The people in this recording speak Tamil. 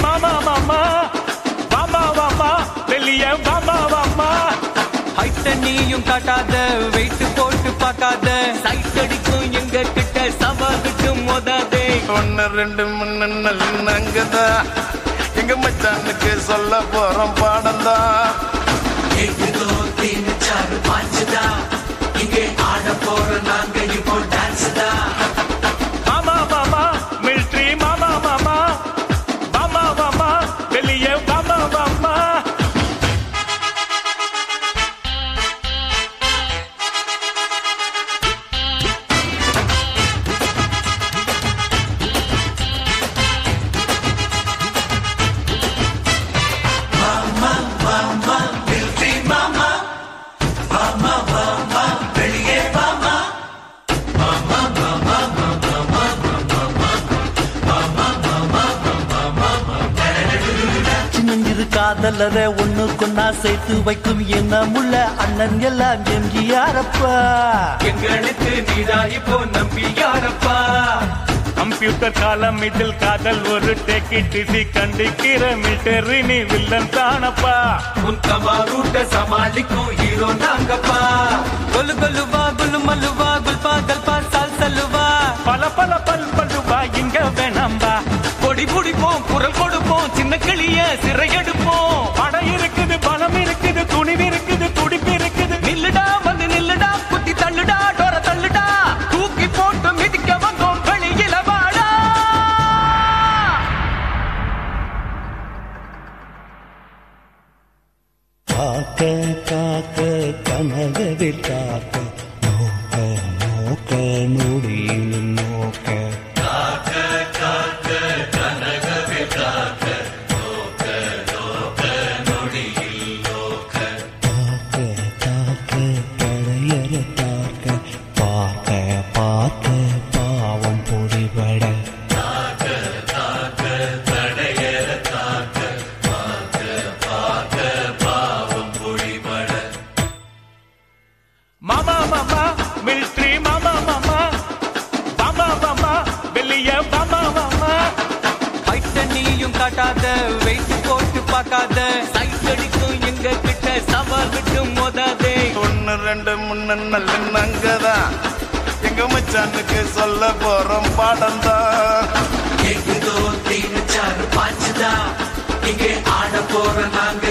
மாமா மாமா வாமா வாமா வெளிய வாமா வாமா ஹைட்ட நீயும் காட்டாத வெயிட் போட்டு பார்க்காத சைட் அடிக்கும் எங்க கிட்ட சவாகிட்டும் மோதாதே ஒன்னு ரெண்டு மூணு நல்லங்கதா எங்க மச்சானுக்கு சொல்ல போறோம் பாடம் தான் ஏகுதோ தீனு சாரு பாஞ்சுதா இங்கே ஆட போற நாங்க இப்போ டான்ஸ் தான் மாமா மாமா மிலிட்ரி மாமா மாமா வாமா வாமா வெளிய வாமா வாமா சின்னஞ்சிறு காதலர ஒண்ணு கொன்னா சேர்த்து வைக்கும் என்ன முள்ள அண்ணன் எல்லாம் எம்ஜிஆரப்பா எங்களுக்கு நீதா இப்போ நம்பி யாரப்பா கம்ப்யூட்டர் காலம் இதில் காதல் ஒரு டெக்கிட்டிசி கண்டிக்கிற மிட்டரி நீ வில்லன் தானப்பா உன் கமாரூட்ட சமாளிக்கும் ஹீரோ நாங்கப்பா கொலு கொலுவா குலு மலுவா குல்பா கல்பா சால் சல்லுவா பல பல பல் பல்லுவா இங்க வேணாம்பா கொடி பிடிப்போம் குரல் கொடுப்போம் சின்ன கிளிய சிறையெடுப்போம் படம் இருக்குது பலம் இருக்குது துணிவு இருக்குது துடிப்பு இருக்குது நில்லுடா வந்து நில்லுடா குத்தி தள்ளுடா டோர தள்ளுடா தூக்கி போட்டு மிதிக்க வந்தோம் வெளியில வாடா காக்க காக்க கனகவில் காக்க நோக்க நோக்க நொடியில் நோக்க காக்க காக்க பழையற காக்க பார்க்க பார்க்க பாவம் பொடிபட மாமா மாமா மிலிட்ரி மாமா மாமா வாமா வாமா வெளிய வாமா வாமா ஹைட்ட நீயும் காட்டாத வெயிட் போட்டு பார்க்காத சைட் அடிக்கும் எங்க கிட்ட சவாகிட்டும் மோதாதே ஒன்னு ரெண்டு மூணு நல்லங்கதா எங்க மச்சானுக்கு சொல்ல போறோம் பாடம் தான் ஏகுதோ தீனு சாரு பாஞ்சுதா இங்கே ஆட போற நாங்க